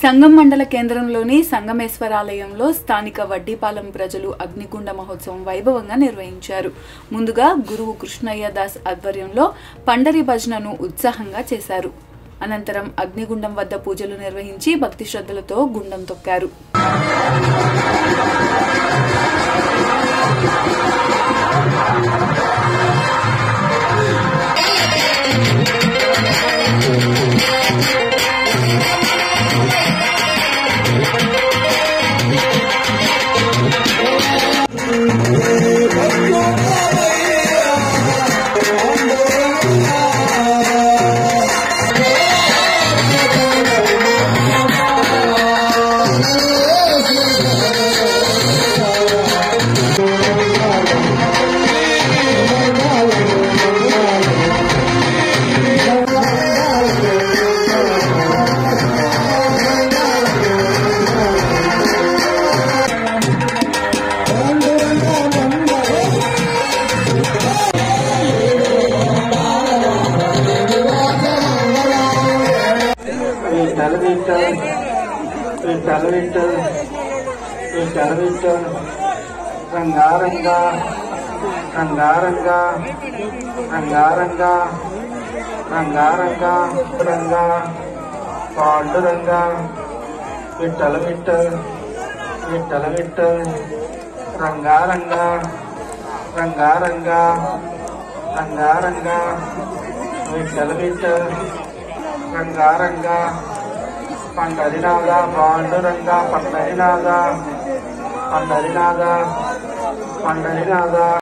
సంగం మండల కేంద్రంలోని సంగమేశ్వరాలయంలో స్థానిక వడ్డీపాలెం ప్రజలు అగ్నిగుండ మహోత్సవం వైభవంగా నిర్వహించారు ముందుగా గురువు కృష్ణయ్య దాస్ ఆధ్వర్యంలో పండరి భజనను ఉత్సాహంగా చేశారు అనంతరం అగ్నిగుండం వద్ద పూజలు నిర్వహించి భక్తి శ్రద్ధలతో గుండం తొక్కారు విఠల విఠల్ విఠల విఠల్ విఠల విఠల్ రంగారంగా రంగారంగా రంగారంగా రంగారంగా రంగా పాండురంగా విఠల విఠల్ విఠల విఠల్ రంగారంగా రంగారంగా రంగారంగా విఠల విఠల్ రంగారంగ పండరినాథ పాండురంగ పండరినాథ పండరినాథ పండరినాథ